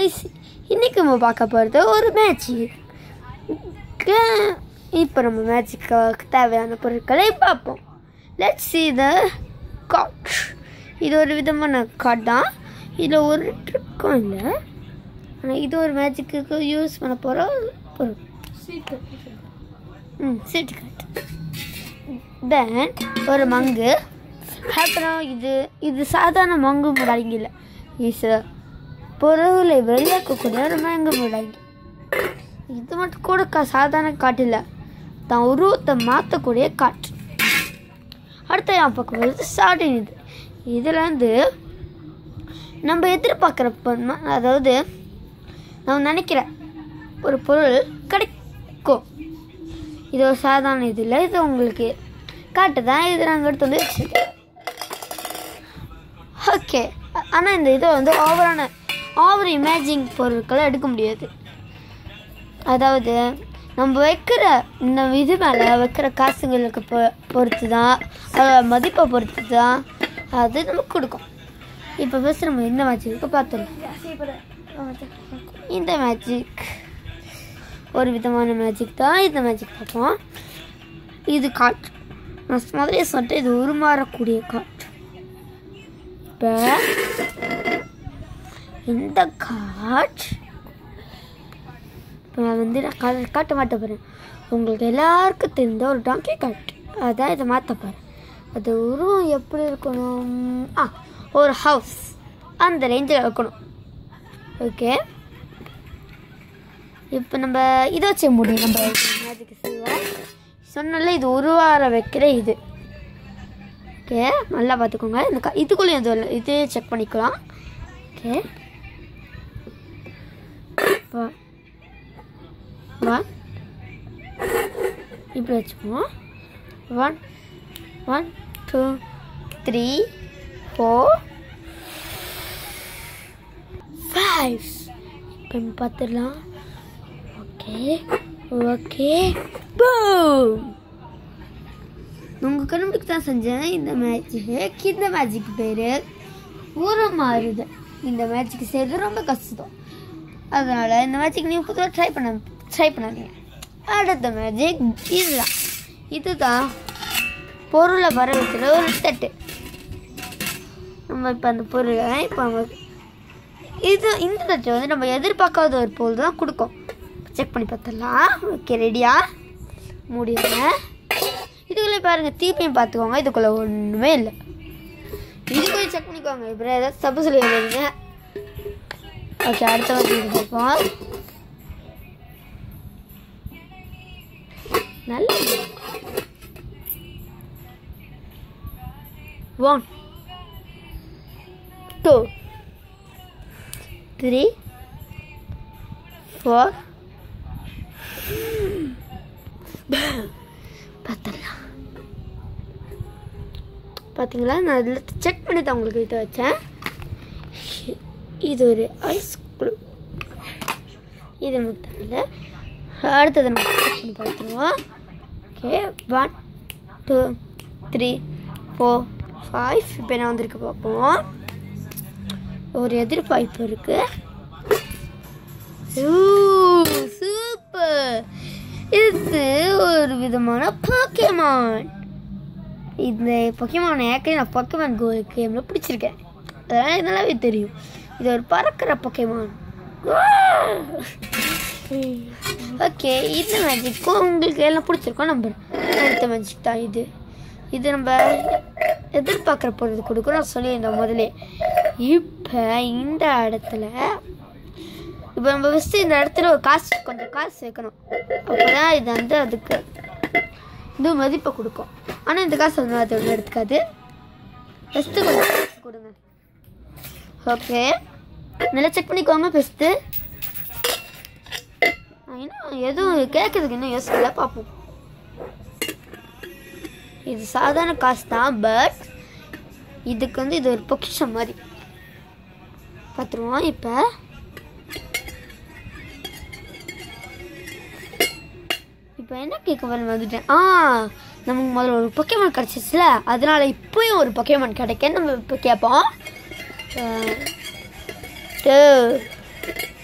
guys இன்னைக்கு நம்ம பார்க்க போகிறது ஒரு மேஜிக் இப்போ நம்ம மேஜிக்கு தேவையான பொருட்களை பார்ப்போம் லெட்ஸ் see த காட் இது ஒரு விதமான காட் தான் இதில் ஒரு ட்ரிக்கும் இல்லை ஆனால் இது ஒரு மேஜிக்கு யூஸ் பண்ண போகிற பொருள் ம் சீட்டு காட் தென் ஒரு மங்கு அப்புறம் இது இது சாதாரண மங்கு முடாங்கி இல்லை இஸ் பொருளை வெளியாக்கக்கூடிய ஒரு மங்கு முடாங்கி இது மட்டும் கூட கா சாதாரண காட்டு இல்லை தான் உருவத்தை மாற்றக்கூடிய காற்று அடுத்த என் பக்கம் வருது சாடின் இது இதில் வந்து நம்ம எதிர்பார்க்குற பொண்ணு அதாவது நம்ம நினைக்கிற ஒரு பொருள் கிடைக்கும் இது ஒரு சாதாரண இது இல்லை இது உங்களுக்கு காட்டு தான் இது நாங்கள் எடுத்து வந்து வச்சுருக்கேன் ஓகே ஆனால் இந்த இதை வந்து ஓவரான ஓவர் இமேஜிங் பொருட்களை எடுக்க முடியாது அதாவது நம்ம வைக்கிற இந்த இது மேலே வைக்கிற காசுங்களுக்கு பொ பொறுத்து தான் அதோட மதிப்பை பொறுத்து தான் அது நமக்கு கொடுக்கும் இப்போ ஃபஸ்ட் நம்ம இந்த மேட்சுக்கு பார்த்துடலாம் இந்த மேஜிக் ஒரு விதமான மேஜிக் தான் இந்த மேஜிக் பார்ப்போம் இது காற்று நான் முதலே சொல்லிட்டு இது உருமாறக்கூடிய காற்று இப்போ இந்த காற்று இப்போ நான் வந்து நான் கா- காட்ட மாட்ட போகிறேன் உங்களுக்கு எல்லாருக்கும் தெரிந்த ஒரு டாங்கி காட் அதான் இதை மாற்ற போகிறேன் அது உருவம் எப்படி இருக்கணும் ஆ ஒரு ஹவுஸ் அந்த ரேஞ்சில் இருக்கணும் ஓகே இப்போ நம்ம இதை வச்ச முடியும் நம்ம மேஜிக் செய்வோம் சொன்னல இது உருவார வைக்கிற இது ஓகே நல்லா பார்த்துக்கோங்க இந்த க இதுக்குள்ளேயும் எதுவும் இல்லை இது செக் பண்ணிக்கலாம் ஓகே இப்போ ஒன் இப்படி வச்சுக்குவோம் one one two three four five இப்போ பார்த்துடலாம் ஓகே ஓகே பூம் உங்கள் கண்ணுக்கு தான் செஞ்சேன் இந்த மேஜிக் இந்த மேஜிக் பேர் ஊரம் மாறுது இந்த மேஜிக் செய்கிறது ரொம்ப கஷ்டம் அதனால் இந்த மேஜிக் நீங்கள் புதுவாக ட்ரை பண்ண ட்ரை பண்ணாதீங்க அடுத்த மேஜிக் இதுதான் இதுதான் பொருளை வர வைக்கிற ஒரு தட்டு நம்ம இப்போ அந்த பொருளை இப்போ நம்ம இது இந்த தட்டு வந்து நம்ம எதிர்பார்க்காத ஒரு பொருள் தான் கொடுக்கும் செக் பண்ணி பார்த்துடலாம் ஓகே ரெடியா முடியல இதுக்குள்ளே பாருங்கள் தீப்பையும் பார்த்துக்கோங்க இதுக்குள்ளே ஒன்றுமே இல்லை இதுக்குள்ளே செக் பண்ணிக்கோங்க இப்போ ஏதாவது தப்பு சொல்லிடுறீங்க ஓகே அடுத்த வந்து இது பார்ப்போம் நல்ல ஒன் டூ த்ரீ ஃபோர் பார்த்துடலாம் பார்த்தீங்களா நான் அதில் செக் பண்ணி தான் உங்களுக்கு இதை வச்சேன் இது ஒரு ஐஸ் குளூ இது மட்டும் இல்லை அடுத்தது நம்ம செக் பண்ணி பார்த்துருவோம் okay one two three four five இப்போ என்ன வந்திருக்கு பார்ப்போம் ஒரு எதிர்பார்ப்பு இருக்கு சூப்பர் இது ஒரு விதமான பாக்கியமான் இந்த பொக்கியமான ஏற்கனவே நான் பொக்கியமான் கோ கேமில் பிடிச்சிருக்கேன் அதெல்லாம் இது நல்லாவே தெரியும் இது ஒரு பறக்கிற பொக்கியமான் ஓகே இந்த மேஜிக்கும் உங்களுக்கு எல்லாம் பிடிச்சிருக்கோம் நம்புறேன் அடுத்த மேஜிக் தான் இது இது நம்ம எதிர்பார்க்குற பொருள் கொடுக்கும் நான் சொல்லியிருந்தேன் முதலே இப்போ இந்த இடத்துல இப்போ நம்ம ஃபஸ்ட்டு இந்த இடத்துல ஒரு காசு கொஞ்சம் காசு வைக்கணும் அப்போ தான் இது வந்து அதுக்கு இது மதிப்பை கொடுக்கும் ஆனால் இந்த காசு வந்து அது ஒன்றும் எடுத்துக்காது ஃபஸ்ட்டு கொஞ்சம் காசு கொடுங்க ஓகே நல்லா செக் பண்ணிக்கோங்க ஃபஸ்ட்டு இன்னும் எதுவும் கேட்கறதுக்கு இன்னும் யோசிக்கல பார்ப்போம் இது சாதாரண காசு தான் பட் இதுக்கு வந்து இது ஒரு பொக்கிஷம் மாதிரி பார்த்துருவோம் இப்போ இப்போ என்ன கேட்க வரேன் வந்துட்டேன் ஆ நமக்கு முதல்ல ஒரு பொக்கேமான் கிடச்சிச்சுல அதனால இப்போயும் ஒரு பொக்கேமான் கிடைக்க நம்ம இப்போ கேட்போம் டூ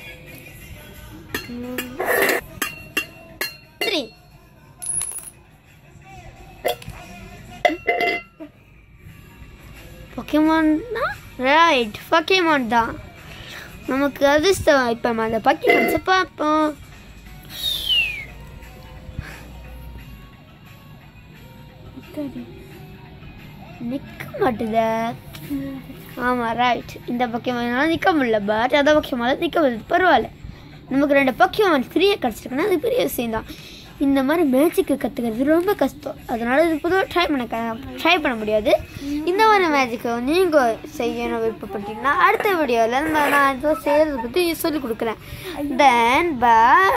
பக்கிமான்னா ரைட் பக்கிமான் தான் நமக்கு அதிர்ஷ்டம் இப்போ நம்ம அந்த பக்கிமான்ஸை பார்ப்போம் நிற்க மாட்டுதே ஆமாம் ரைட் இந்த பக்கியமானால நிற்க முடியல பட் அந்த பக்கியமால நிற்க முடியுது பரவாயில்ல நமக்கு ரெண்டு பக்கியமான் ஃப்ரீயாக கிடச்சிருக்குன்னா அது பெரிய விஷயம் தான் இந்த மாதிரி மேஜிக்கு கற்றுக்கிறது ரொம்ப கஷ்டம் அதனால் இது பொதுவாக ட்ரை பண்ண ட்ரை பண்ண முடியாது இந்த மாதிரி மேஜிக்கை நீங்கள் செய்யணும் விருப்பப்பட்டீங்கன்னா அடுத்த வீடியோவில் நான் நான் இதை செய்கிறது பற்றி சொல்லிக் கொடுக்குறேன் தென் பை